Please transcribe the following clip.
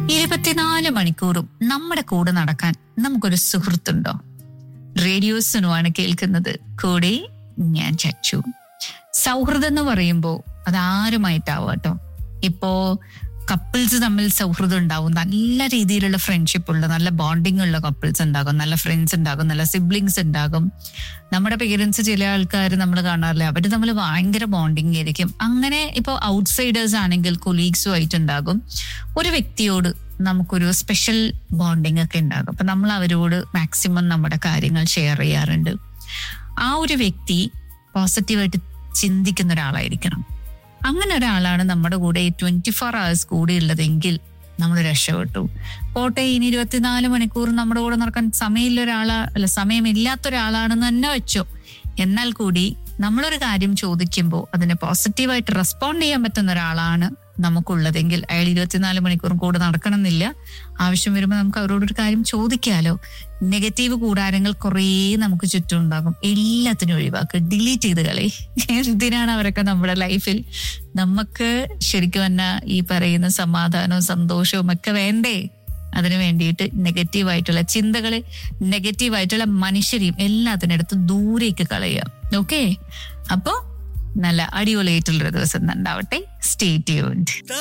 ഇരുപത്തിനാല് മണിക്കൂറും നമ്മുടെ കൂടെ നടക്കാൻ നമുക്കൊരു സുഹൃത്തുണ്ടോ റേഡിയോസിനുമാണ് കേൾക്കുന്നത് കൂടെ ഞാൻ ചച്ചു സൗഹൃദം എന്ന് പറയുമ്പോൾ അതാരുമായിട്ടാവും കേട്ടോ ഇപ്പോ കപ്പിൾസ് തമ്മിൽ സൗഹൃദം ഉണ്ടാവും നല്ല രീതിയിലുള്ള ഫ്രണ്ട്ഷിപ്പ് ഉള്ള നല്ല ബോണ്ടിങ് ഉള്ള കപ്പിൾസ് ഉണ്ടാകും നല്ല ഫ്രണ്ട്സ് ഉണ്ടാകും നല്ല സിബ്ലിങ്സ് ഉണ്ടാകും നമ്മുടെ പേരൻസ് ചില ആൾക്കാർ നമ്മൾ കാണാറില്ല അവർ തമ്മിൽ ഭയങ്കര ബോണ്ടിങ് ആയിരിക്കും അങ്ങനെ ഇപ്പോൾ ഔട്ട്സൈഡേഴ്സ് ആണെങ്കിൽ കൊലീഗ്സും ആയിട്ടുണ്ടാകും ഒരു വ്യക്തിയോട് നമുക്കൊരു സ്പെഷ്യൽ ബോണ്ടിങ് ഒക്കെ ഉണ്ടാകും അപ്പൊ നമ്മൾ അവരോട് മാക്സിമം നമ്മുടെ കാര്യങ്ങൾ ഷെയർ ചെയ്യാറുണ്ട് ആ ഒരു വ്യക്തി പോസിറ്റീവായിട്ട് ചിന്തിക്കുന്ന ഒരാളായിരിക്കണം അങ്ങനെ ഒരാളാണ് നമ്മുടെ കൂടെ ട്വന്റി ഫോർ അവേഴ്സ് കൂടെ ഉള്ളതെങ്കിൽ നമ്മൾ രക്ഷപ്പെട്ടു പോട്ടെ ഇനി ഇരുപത്തിനാല് മണിക്കൂർ നമ്മുടെ കൂടെ നടക്കാൻ സമയമില്ല ഒരാളാ അല്ല സമയമില്ലാത്ത ഒരാളാണെന്ന് തന്നെ വെച്ചോ എന്നാൽ കൂടി നമ്മളൊരു കാര്യം ചോദിക്കുമ്പോൾ അതിന് പോസിറ്റീവായിട്ട് റെസ്പോണ്ട് ചെയ്യാൻ പറ്റുന്ന ഒരാളാണ് നമുക്കുള്ളതെങ്കിൽ അയാൾ ഇരുപത്തിനാല് മണിക്കൂറും കൂടെ നടക്കണമെന്നില്ല ആവശ്യം വരുമ്പോൾ നമുക്ക് അവരോടൊരു കാര്യം ചോദിക്കാലോ നെഗറ്റീവ് കൂടാരങ്ങൾ കുറേ നമുക്ക് ചുറ്റും ഉണ്ടാകും എല്ലാത്തിനും ഒഴിവാക്കുക ഡിലീറ്റ് ചെയ്ത് കളി എന്തിനാണ് അവരൊക്കെ നമ്മുടെ ലൈഫിൽ നമുക്ക് ശരിക്കും തന്നെ ഈ പറയുന്ന സമാധാനവും സന്തോഷവും ഒക്കെ വേണ്ടേ അതിനു വേണ്ടിയിട്ട് നെഗറ്റീവായിട്ടുള്ള ചിന്തകളെ നെഗറ്റീവായിട്ടുള്ള മനുഷ്യരെയും എല്ലാത്തിനടുത്ത് ദൂരേക്ക് കളയുക ഓക്കെ അപ്പോ നല്ല അടിപൊളിയായിട്ടുള്ളൊരു ദിവസം ഉണ്ടാവട്ടെ സ്റ്റേ ട്യൂൺഡ്